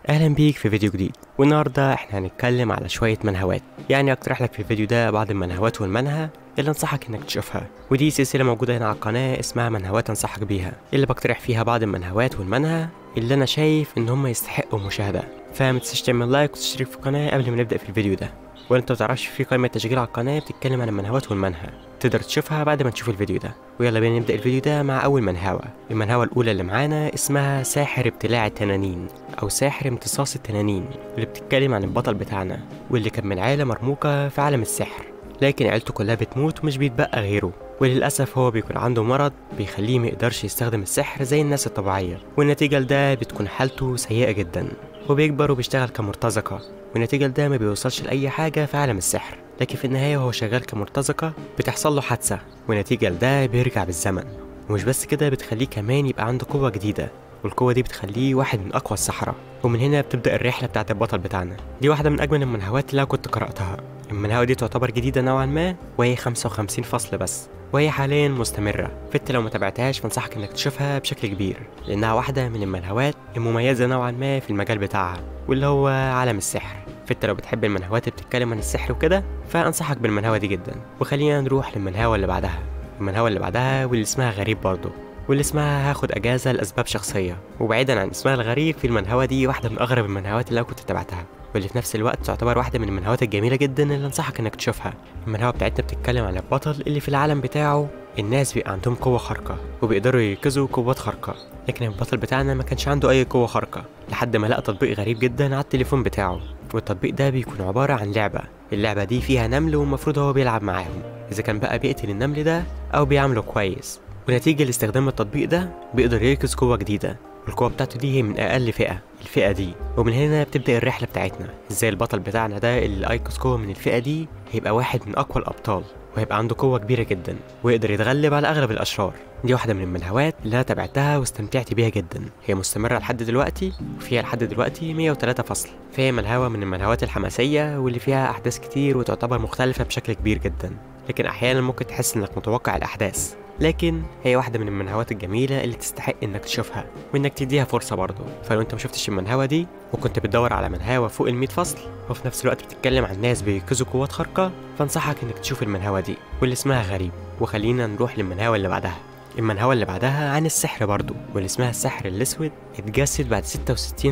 اهلا بيك في فيديو جديد والنهارده احنا هنتكلم على شويه منهوات يعني اقترح لك في الفيديو ده بعض المنهوات والمنهى اللي انصحك انك تشوفها ودي سلسله موجوده هنا على القناه اسمها منهوات انصحك بيها اللي بقترح فيها بعض المنهوات والمنهى اللي انا شايف ان هم يستحقوا مشاهده فما تنساش تعمل لايك وتشترك في القناه قبل ما نبدا في الفيديو ده وانت متعرفش في قائمه تشغيل على القناه بتتكلم عن المنهوات والمنهى تقدر تشوفها بعد ما تشوف الفيديو ده ويلا بينا نبدا الفيديو ده مع اول منهوة المنهوة الاولى اللي معانا اسمها ساحر ابتلاع التنانين او ساحر امتصاص التنانين اللي بتتكلم عن البطل بتاعنا واللي كان من عائله مرموقه في عالم السحر لكن عيلته كلها بتموت ومش بيتبقى غيره وللأسف هو بيكون عنده مرض بيخليه ميقدرش يستخدم السحر زي الناس الطبيعية والنتيجة لده بتكون حالته سيئة جدا وبيكبر وبيشتغل كمرتزقة والنتيجة لده ما بيوصلش لأي حاجة في عالم السحر لكن في النهاية وهو شغال كمرتزقة بتحصل له حادثة ونتيجة لده بيرجع بالزمن ومش بس كده بتخليه كمان يبقى عنده قوة جديدة والقوة دي بتخليه واحد من أقوى السحرة ومن هنا بتبدأ الرحلة بتاعت البطل بتاعنا دي واحدة من أجمل المنهوات اللي أنا كنت قرأتها المنهوة دي تعتبر جديدة نوعا ما وهي 55 فصل بس وهي حاليا مستمرة فانت لو ما تابعتهاش فانصحك انك تشوفها بشكل كبير لانها واحدة من المنهوات المميزة نوعا ما في المجال بتاعها واللي هو عالم السحر فانت لو بتحب المنهوات اللي بتتكلم عن السحر وكده فانصحك بالمنهوة دي جدا وخلينا نروح للمنهوة اللي بعدها المنهوة اللي بعدها واللي اسمها غريب برضه واللي اسمها هاخد اجازة لاسباب شخصية وبعيدا عن اسمها الغريب في المنهوة دي واحدة من اغرب المنهوات اللي انا كنت تابعتها واللي في نفس الوقت تعتبر واحدة من المنهوات الجميلة جدا اللي انصحك انك تشوفها المنهوة بتاعتنا بتتكلم عن البطل اللي في العالم بتاعه الناس بيبقى عندهم قوة خارقة وبيقدروا يركزوا قوات خارقة لكن البطل بتاعنا ما كانش عنده أي قوة خارقة لحد ما لقى تطبيق غريب جدا على التليفون بتاعه والتطبيق ده بيكون عبارة عن لعبة اللعبة دي فيها نمل والمفروض هو بيلعب معاهم إذا كان بقى بيقتل النمل ده أو بيعامله كويس ونتيجة لاستخدام التطبيق ده بيقدر يركز قوة جديدة والقوة بتاعته دي هي من أقل فئة الفئة دي ومن هنا بتبدأ الرحلة بتاعتنا ازاي البطل بتاعنا ده اللي أيقظ قوة من الفئة دي هيبقى واحد من أقوى الأبطال وهيبقى عنده قوة كبيرة جدا ويقدر يتغلب على أغلب الأشرار دي واحدة من المنهوات اللي أنا تابعتها واستمتعت بيها جدا هي مستمرة لحد دلوقتي وفيها لحد دلوقتي 103 فصل فهي منهوة من المنهوات الحماسية واللي فيها أحداث كتير وتعتبر مختلفة بشكل كبير جدا لكن أحيانا ممكن تحس إنك متوقع الأحداث لكن هي واحدة من المنهوات الجميلة اللي تستحق انك تشوفها وانك تديها فرصة برضه فلو انت مشفتش المنهوة دي وكنت بتدور على منهوة فوق ال فصل وفي نفس الوقت بتتكلم عن ناس بيركزوا قوات خارقة فانصحك انك تشوف المنهوة دي واللي اسمها غريب وخلينا نروح للمنهوة اللي بعدها المنهوة اللي بعدها عن السحر برضه واللي اسمها السحر الأسود اتجسد بعد 66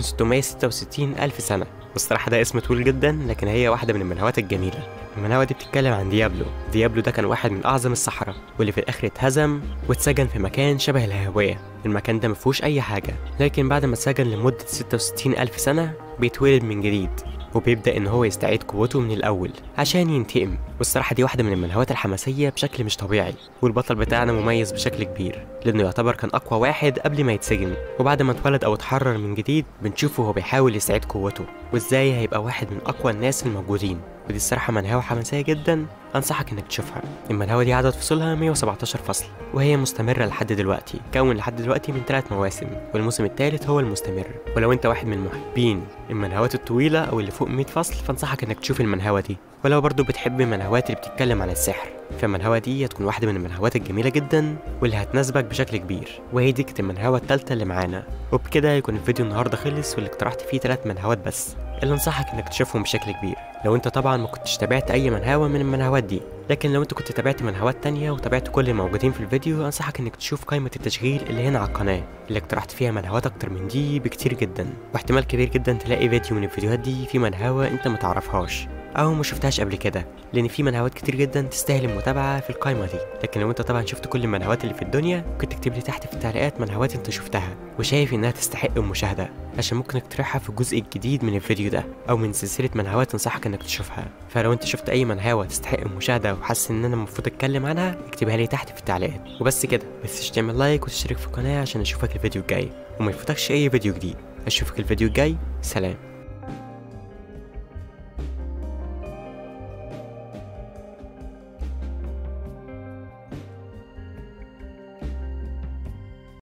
666 ألف سنة والصراحة ده اسم طويل جدا لكن هي واحدة من المنهوات الجميلة المنهوة دي بتتكلم عن ديابلو ديابلو ده كان واحد من أعظم السحرة واللي في الآخر اتهزم واتسجن في مكان شبه الهاوية المكان ده مفيهوش أي حاجة لكن بعد ما اتسجن لمدة 66 ألف سنة بيتولد من جديد وبيبدأ إن هو يستعيد قوته من الأول عشان ينتقم والصراحة دي واحدة من المنهوات الحماسية بشكل مش طبيعي والبطل بتاعنا مميز بشكل كبير لأنه يعتبر كان أقوى واحد قبل ما يتسجن وبعد ما اتولد أو اتحرر من جديد بنشوفه وهو بيحاول يستعيد قوته وإزاي هيبقى واحد من أقوى الناس الموجودين ودي الصراحة منهوة حماسية جدا أنصحك إنك تشوفها المنهوة دي عدد فصولها 117 فصل وهي مستمرة لحد دلوقتي كون لحد دلوقتي من ثلاث مواسم والموسم الثالث هو المستمر ولو أنت واحد من محبين المنهوات الطويلة أو اللي فوق 100 فصل فأنصحك إنك تشوف المنهوة دي ولو برضو بتحب المنهوات اللي بتتكلم عن السحر فالمنهوة دي هتكون واحدة من المنهوات الجميلة جدا واللي هتناسبك بشكل كبير وهي دي كانت المنهوة التالتة اللي معانا وبكده يكون الفيديو النهاردة خلص واللي اقترحت فيه ثلاث منهوات بس اللي انصحك انك تشوفهم بشكل كبير لو انت طبعا ما كنتش تابعت اي منهوة من المنهوات دي لكن لو انت كنت تابعت منهوات تانية وتابعت كل الموجودين في الفيديو انصحك انك تشوف قائمة التشغيل اللي هنا على القناة اللي اقترحت فيها منهوات اكتر من دي بكتير جدا واحتمال كبير جدا تلاقي فيديو من الفيديوهات دي في منهوة انت متعرفهاش او ما شفتهاش قبل كده لان في منهوات كتير جدا تستاهل المتابعه في القائمه دي لكن لو انت طبعا شفت كل المنهوات اللي في الدنيا ممكن تكتب لي تحت في التعليقات منهوات انت شفتها وشايف انها تستحق المشاهده عشان ممكن اقترحها في الجزء الجديد من الفيديو ده او من سلسله منهوات انصحك انك تشوفها فلو انت شفت اي منهوه تستحق المشاهده وحاسس ان انا المفروض اتكلم عنها اكتبها لي تحت في التعليقات وبس كده بس تعمل لايك وتشترك في القناه عشان اشوفك الفيديو الجاي وما يفوتكش اي فيديو جديد اشوفك الفيديو الجاي سلام